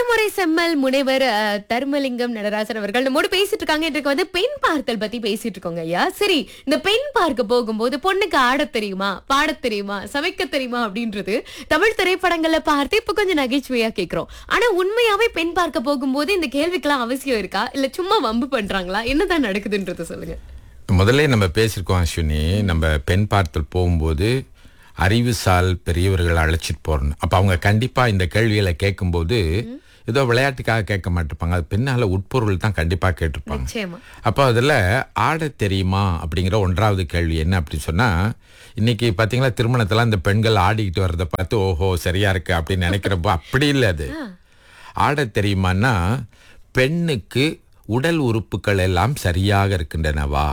திருமுறை செம்மல் முனைவர் அஹ், தர்மலிங்கம் நடராசன் அவர்கள் நம்மோடு பேசிட்டு இருக்காங்க இன்றைக்கு வந்து பெண் பார்த்தல் பத்தி பேசிட்டு இருக்கோங்க ஐயா சரி இந்த பெண் பார்க்க போகும்போது பொண்ணுக்கு ஆடத் தெரியுமா பாடத் தெரியுமா சமைக்க தெரியுமா அப்படின்றது தமிழ் திரைப்படங்கள்ல பார்த்து இப்ப கொஞ்சம் நகைச்சுவையா கேக்குறோம் ஆனா உண்மையாவே பெண் பார்க்க போகும்போது இந்த கேள்விக்கெல்லாம் அவசியம் இருக்கா இல்ல சும்மா வம்பு பண்றாங்களா என்னதான் நடக்குதுன்றத சொல்லுங்க முதல்ல நம்ம பேசியிருக்கோம் அஸ்வினி நம்ம பெண் பார்த்தல் போகும்போது அறிவுசால் பெரியவர்கள் அழைச்சிட்டு போறோம் அப்ப அவங்க கண்டிப்பா இந்த கேள்விகளை கேட்கும்போது ஏதோ விளையாட்டுக்காக கேட்க மாட்டிருப்பாங்க அது பின்னால உட்பொருள் தான் கண்டிப்பா கேட்டிருப்பாங்க நிச்சயமா அப்போ அதில் ஆட தெரியுமா அப்படிங்கிற ஒன்றாவது கேள்வி என்ன அப்படின்னு சொன்னா இன்னைக்கு பார்த்தீங்களா திருமணத்தெல்லாம் இந்த பெண்கள் ஆடிக்கிட்டு வர்றதை பார்த்து ஓஹோ சரியா இருக்கு அப்படின்னு நினைக்கிறப்போ அப்படி இல்லை அது ஆட தெரியுமான்னா பெண்ணுக்கு உடல் உறுப்புகள் எல்லாம் சரியாக இருக்கின்றனவா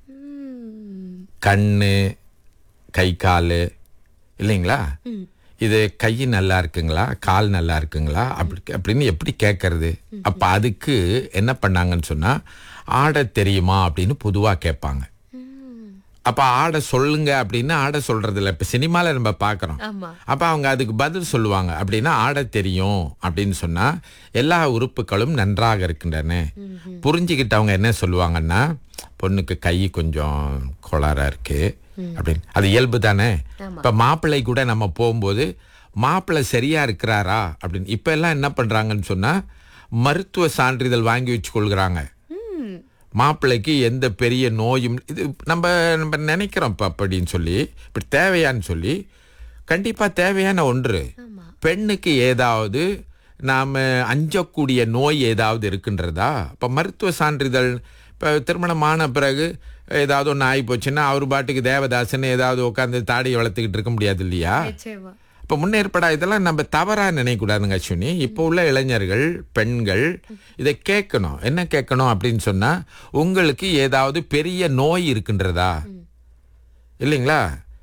கண்ணு கை கால் இல்லைங்களா இது கை நல்லா இருக்குங்களா கால் நல்லா இருக்குங்களா அப்படி அப்படின்னு எப்படி கேட்கறது அப்ப அதுக்கு என்ன பண்ணாங்கன்னு சொன்னா ஆட தெரியுமா அப்படின்னு பொதுவா கேட்பாங்க அப்ப ஆட சொல்லுங்க அப்படின்னு ஆட சொல்றது இல்ல இப்ப சினிமால நம்ம பாக்குறோம் ஆமா அப்ப அவங்க அதுக்கு பதில் சொல்லுவாங்க அப்படின்னா ஆட தெரியும் அப்படின்னு சொன்னா எல்லா உறுப்புகளும் நன்றாக இருக்கின்றன புரிஞ்சுக்கிட்டவங்க என்ன சொல்லுவாங்கன்னா பொண்ணுக்கு கை கொஞ்சம் கோளாறா இருக்கு அப்படின்னு அது இயல்பு தானே இப்ப மாப்பிள்ளை கூட நம்ம போகும்போது மாப்பிள்ளை சரியா இருக்கிறாரா அப்படின்னு இப்ப எல்லாம் என்ன பண்றாங்கன்னு சொன்னா மருத்துவ சான்றிதழ் வாங்கி வச்சு கொள்கிறாங்க ம், மாப்பிள்ளைக்கு எந்த பெரிய நோயும் இது நம்ம நம்ம நினைக்கிறோம் இப்போ அப்படின்னு சொல்லி இப்படி தேவையான்னு சொல்லி கண்டிப்பாக தேவையான ஒன்று ஆமா பெண்ணுக்கு ஏதாவது நாம் அஞ்சக்கூடிய நோய் ஏதாவது இருக்கின்றதா இப்போ மருத்துவ சான்றிதழ் இப்போ திருமணமான பிறகு ஏதாவது ஒன்று ஆகி போச்சுன்னா அவர் பாட்டுக்கு தேவதாசன் ஏதாவது உட்காந்து தாடியை வளர்த்துக்கிட்டு இருக்க முடியாது இல்லையா நிச்சயமா இப்போ முன்னேற்படா இதெல்லாம் நம்ம தவறா நினைக்கக்கூடாதுங்க அஸ்வினி இப்போ உள்ள இளைஞர்கள் பெண்கள் இதை கேட்கணும் என்ன கேட்கணும் அப்படின்னு சொன்னா உங்களுக்கு ஏதாவது பெரிய நோய் இருக்கின்றதா இல்லைங்களா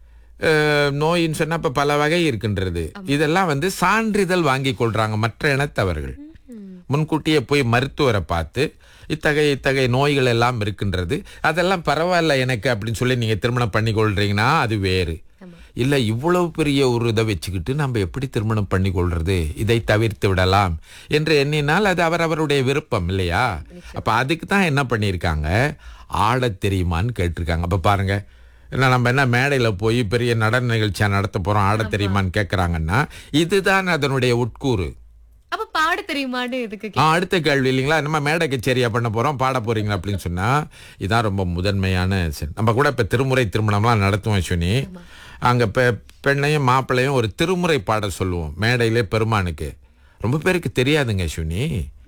அஹ், நோயின்னு சொன்னா இப்ப பல வகை இருக்கின்றது இதெல்லாம் வந்து சான்றிதழ் வாங்கி கொள்றாங்க மற்ற இனத்தவர்கள் முன்கூட்டியே போய் மருத்துவரை பார்த்து இத்தகைய இத்தகைய நோய்கள் எல்லாம் இருக்கின்றது அதெல்லாம் பரவாயில்ல எனக்கு அப்படின்னு சொல்லி நீங்க திருமணம் பண்ணி கொள்றீங்கன்னா அது வேறு இல்ல இவ்வளவு பெரிய ஒரு இதை வச்சுக்கிட்டு நம்ம எப்படி திருமணம் பண்ணி கொள்றது இதை தவிர்த்து விடலாம் என்று எண்ணினால் அது அவரவருடைய விருப்பம் இல்லையா அப்ப அதுக்கு தான் என்ன பண்ணியிருக்காங்க ஆடத் தெரியுமான்னு கேட்டிருக்காங்க அப்ப பாருங்க என்ன நம்ம என்ன மேடையில போய் பெரிய நடன நிகழ்ச்சியா நடத்த போறோம் ஆடத் தெரியுமான்னு கேட்கறாங்கன்னா இதுதான் அதனுடைய உட்கூறு அப்ப பாட தெரியுமான்னு இதுக்கு ஆ, அடுத்த கேள்வி இல்லைங்களா நம்ம மேடை கச்சேரியா பண்ண போறோம் பாட போறீங்களா அப்படின்னு சொன்னா இதான் ரொம்ப முதன்மையான செ- நம்ம கூட இப்ப திருமுறை திருமணம்லாம் நடத்துவோம் அஸ்வினி அங்க பெ- பெண்ணையும் மாப்பிள்ளையும் ஒரு திருமுறை பாட சொல்லுவோம் மேடையிலே பெருமானுக்கு ரொம்ப பேருக்கு தெரியாதுங்க அஸ்வினி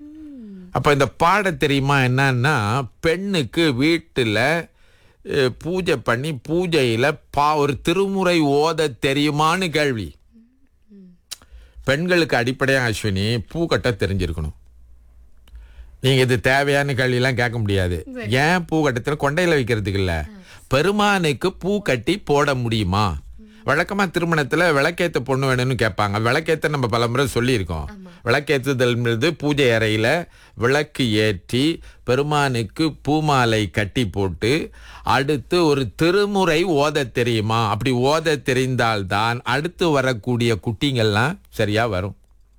அப்ப இந்த பாட தெரியுமா என்னன்னா பெண்ணுக்கு வீட்டுல அஹ், பூஜை பண்ணி பூஜையில பா ஒரு திருமுறை ஓத தெரியுமான்னு கேள்வி பெண்களுக்கு அடிப்படையாக அஸ்வினி பூ கட்ட தெரிஞ்சிருக்கணும் நீங்க இது தேவையான கேள்வியெல்லாம் கேட்க முடியாது ஏன் பூ கட்டத்தில் கொண்டையில வைக்கிறதுக்கு இல்ல பெருமானுக்கு பூ கட்டி போட முடியுமா வழக்கமா திருமணத்துல விளக்கேத்த பொண்ணு வேணும்னு கேட்பாங்க விளக்கேத்த நம்ம பலமுறை சொல்லியிருக்கோம் விளக்கேத்துதல்ன்றது பூஜை அறையில விளக்கு ஏற்றி பெருமானுக்கு பூமாலை கட்டி போட்டு அடுத்து ஒரு திருமுறை ஓத தெரியுமா அப்படி ஓத தெரிந்தால்தான் அடுத்து வரக்கூடிய குட்டிங்கள்லாம் சரியா வரும்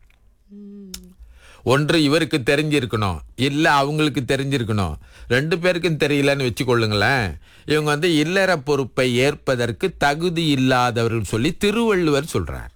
ஒன்று இவருக்கு தெரிஞ்சிருக்கணும் இல்ல அவங்களுக்கு தெரிஞ்சிருக்கணும் ரெண்டு பேருக்கும் தெரியலன்னு வச்சுக்கொள்ளுங்களேன் இவங்க வந்து இல்லற பொறுப்பை ஏற்பதற்கு தகுதி இல்லாதவர்கள் சொல்லி திருவள்ளுவர் சொல்றார்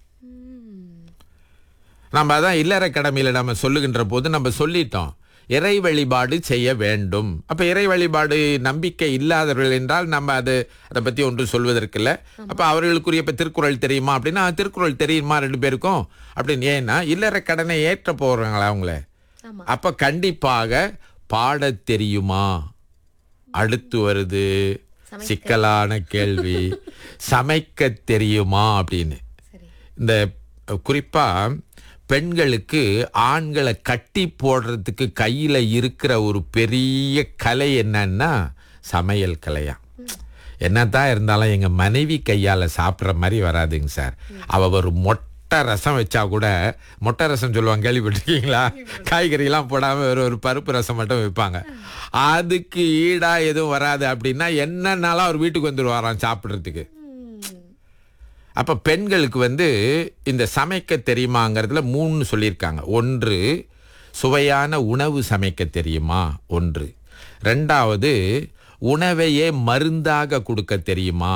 நம்ம அதான் இல்லற கடமையில நம்ம சொல்லுகின்ற போது நம்ம சொல்லிட்டோம் இறை வழிபாடு செய்ய வேண்டும் அப்ப இறை வழிபாடு நம்பிக்கை இல்லாதவர்கள் என்றால் நம்ம அது அதை பத்தி ஒன்று சொல்வதற்கில்ல அப்ப அவர்களுக்குரிய இப்ப திருக்குறள் தெரியுமா அப்படின்னா "ஆ, திருக்குறள் தெரியுமா ரெண்டு பேருக்கும் அப்படின்னு ஏன்னா இல்லற கடனை ஏற்ற போறாங்களா அவங்கள ஆமா அப்ப கண்டிப்பாக பாடத் தெரியுமா அடுத்து வருது சிக்கலான கேள்வி சமைக்க தெரியுமா அப்படின்னு சரி இந்த அஹ், குறிப்பா பெண்களுக்கு ஆண்களை கட்டி போடுறதுக்கு கையில இருக்கிற ஒரு பெரிய கலை என்னன்னா சமையல் கலையா என்னதான் இருந்தாலும் எங்க மனைவி கையால சாப்பிடுற மாதிரி வராதுங்க சார் அவ ஒரு மொட்டை ரசம் வச்சா கூட மொட்டை ரசம் சொல்லுவாங்க கேள்விப்பட்டிருக்கீங்களா காய்கறி எல்லாம் போடாம ஒரு ஒரு பருப்பு ரசம் மட்டும் வைப்பாங்க அதுக்கு ஈடா எதுவும் வராது அப்படின்னா என்னன்னாலும் அவர் வீட்டுக்கு வந்துருவாராம் சாப்பிடுறதுக்கு அப்ப பெண்களுக்கு வந்து இந்த சமைக்க தெரியுமாங்கிறதுல மூணு சொல்லியிருக்காங்க ஒன்று சுவையான உணவு சமைக்க தெரியுமா ஒன்று ரெண்டாவது உணவையே மருந்தாக கொடுக்க தெரியுமா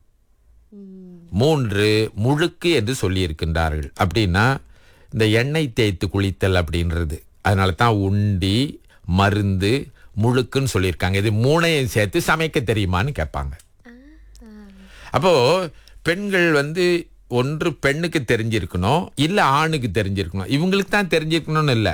மூன்று முழுக்கு என்று சொல்லியிருக்கின்றார்கள் அப்படின்னா இந்த எண்ணெய் தேய்த்து குளித்தல் அப்படின்றது அதனால தான் உண்டி மருந்து முழுக்குன்னு சொல்லியிருக்காங்க இது மூணையும் சேர்த்து சமைக்க தெரியுமான்னு கேட்பாங்க அப்போ பெண்கள் வந்து ஒன்று பெண்ணுக்கு தெரிஞ்சிருக்கணும் இல்ல ஆணுக்கு தெரிஞ்சிருக்கணும் இவங்களுக்கு தான் தெரிஞ்சிருக்கணும்னு இல்லை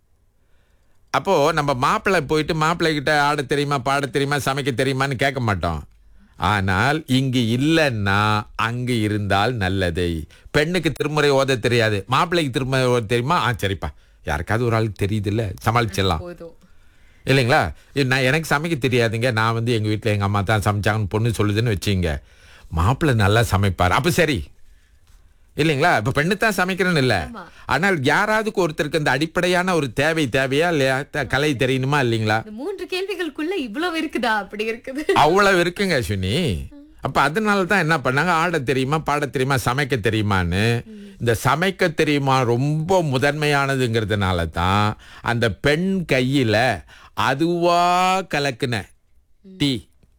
அப்போ நம்ம மாப்பிள்ளை போயிட்டு மாப்பிள்ளை கிட்ட ஆட தெரியுமா பாட தெரியுமா சமைக்க தெரியுமான்னு கேட்க மாட்டோம் ஆனால் இங்கு இல்லைன்னா அங்கு இருந்தால் நல்லதை பெண்ணுக்கு திருமுறை ஓத தெரியாது மாப்பிள்ளைக்கு திருமுறை ஓத தெரியுமா ஆ சரிப்பா யாருக்காவது ஒரு ஆளுக்கு தெரியுது இல்ல சமாளிச்சிடலாம் போதும் இல்லைங்களா இது நான் எனக்கு சமைக்க தெரியாதுங்க நான் வந்து எங்கள் வீட்டில் எங்கள் அம்மா தான் சமைச்சாங்கன்னு பொண்ணு சொல்லுதுன்னு வச்சுங்க மாப்பிள்ளை நல்லா சமைப்பார் அப்போ சரி இல்லைங்களா இப்போ பெண்ணு தான் சமைக்கிறேன்னு இல்லை ஆனால் யாராவதுக்கு ஒருத்தருக்கு இந்த அடிப்படையான ஒரு தேவை தேவையா இல்லையா த- கலை தெரியணுமா இல்லைங்களா இந்த மூன்று கேள்விகளுக்குள்ள இவ்வளவு இருக்குதா அப்படி இருக்குது அவ்வளவு இருக்குங்க அஸ்வினி அப்ப அதனால தான் என்ன பண்ணாங்க ஆட தெரியுமா பாட தெரியுமா சமைக்க தெரியுமான்னு இந்த சமைக்க தெரியுமா ரொம்ப முதன்மையானதுங்கிறதுனால தான் அந்த பெண் கையில அதுவா கலக்குன டீ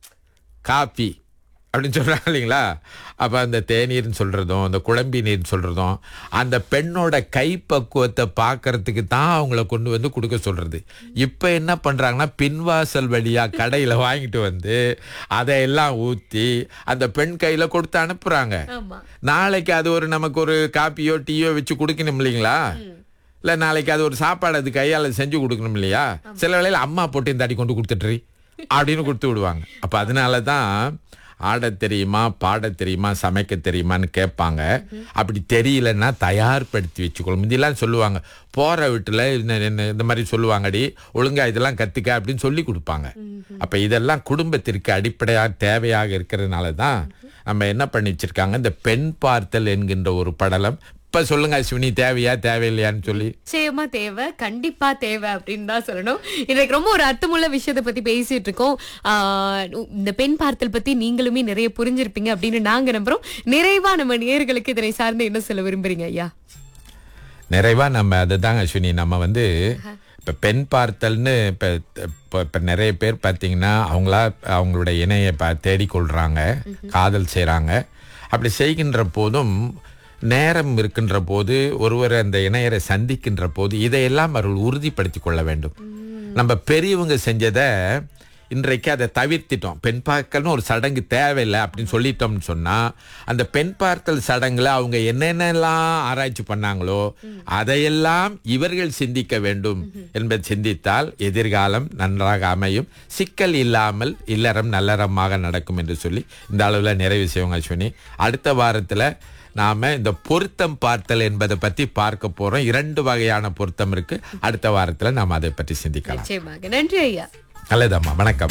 காபி அப்படின்னு சொல்றாங்க இல்லைங்களா அப்ப அந்த தேநீர்னு சொல்றதும் அந்த குழம்பி நீர்னு சொல்றதும் அந்த பெண்ணோட கைப்பக்குவத்தை பார்க்கறதுக்கு தான் அவங்கள கொண்டு வந்து கொடுக்க சொல்றது இப்ப என்ன பண்றாங்கன்னா பின்வாசல் வழியா கடையில வாங்கிட்டு வந்து அதையெல்லாம் ஊத்தி அந்த பெண் கையில கொடுத்து அனுப்புறாங்க ஆமா நாளைக்கு அது ஒரு நமக்கு ஒரு காப்பியோ டீயோ வச்சு கொடுக்கணும் இல்லைங்களா இல்ல நாளைக்கு அது ஒரு சாப்பாடு அது கையால செஞ்சு கொடுக்கணும் இல்லையா சில வேளையில அம்மா போட்டு இந்த அடி கொண்டு கொடுத்துட்டு அப்படின்னு கொடுத்து விடுவாங்க அப்ப அதனால தான் ஆட தெரியுமா பாட தெரியுமா சமைக்க தெரியுமான்னு கேட்பாங்க அப்படி தெரியலன்னா தயார்படுத்தி வச்சுக்கணும் முந்தியெல்லாம் சொல்லுவாங்க போற வீட்டுல இந்த- இந்த- இந்த மாதிரி சொல்லுவாங்கடி ஒழுங்கா இதெல்லாம் கத்துக்க அப்படின்னு சொல்லி கொடுப்பாங்க அப்ப இதெல்லாம் குடும்பத்திற்கு அடிப்படையா தேவையாக இருக்கிறதுனால தான் நம்ம என்ன பண்ணி வச்சிருக்காங்க இந்த பெண் பார்த்தல் என்கின்ற ஒரு படலம் இப்ப சொல்லுங்க அஸ்வினி தேவையா தேவையில்லையான்னு சொல்லி நிச்சயமா தேவை கண்டிப்பா தேவை அப்படின்னு தான் சொல்லணும் இன்னைக்கு ரொம்ப ஒரு அர்த்தமுள்ள விஷயத்தை பத்தி பேசிட்டு இருக்கோம் ஆஹ் இந்த பெண் பார்த்தல் பத்தி நீங்களுமே நிறைய புரிஞ்சிருப்பீங்க அப்படின்னு நாங்க நம்புறோம் நிறைவா நம்ம நேயர்களுக்கு இதனை சார்ந்து என்ன சொல்ல விரும்புறீங்க ஐயா நிறைவா நம்ம அதுதாங்க அஸ்வினி நம்ம வந்து இப்ப பெண் பார்த்தல்னு இப்ப இப்ப இப்ப நிறைய பேர் பார்த்தீங்கன்னா அவங்களா அவங்களோட இணையை ப தேடிக்கொள்றாங்க காதல் செய்றாங்க அப்படி செய்கின்ற போதும் நேரம் இருக்கின்ற போது ஒருவர் அந்த இணையரை சந்திக்கின்ற போது இதையெல்லாம் அவர்கள் உறுதிப்படுத்திக் கொள்ள வேண்டும் நம்ம பெரியவங்க செஞ்சதை இன்றைக்கு அதை தவிர்த்திட்டோம் பெண் பார்க்கல்னு ஒரு சடங்கு தேவையில்லை அப்படின்னு சொல்லிட்டோம்னு சொன்னா அந்த பெண் பார்த்தல் சடங்குல அவங்க என்னென்னலாம் ஆராய்ச்சி பண்ணாங்களோ அதையெல்லாம் இவர்கள் சிந்திக்க வேண்டும் என்பதை சிந்தித்தால் எதிர்காலம் நன்றாக அமையும் சிக்கல் இல்லாமல் இல்லறம் நல்லறமாக நடக்கும் என்று சொல்லி இந்த அளவில் நிறைவு செய்வோங்க அஸ்வினி அடுத்த வாரத்துல நாம இந்த பொருத்தம் பார்த்தல் என்பதை பத்தி பார்க்க போறோம் இரண்டு வகையான பொருத்தம் இருக்கு அடுத்த வாரத்துல நாம அதை பற்றி சிந்திக்கலாம் நிச்சயமாக நன்றி ஐயா நல்லதம்மா வணக்கம்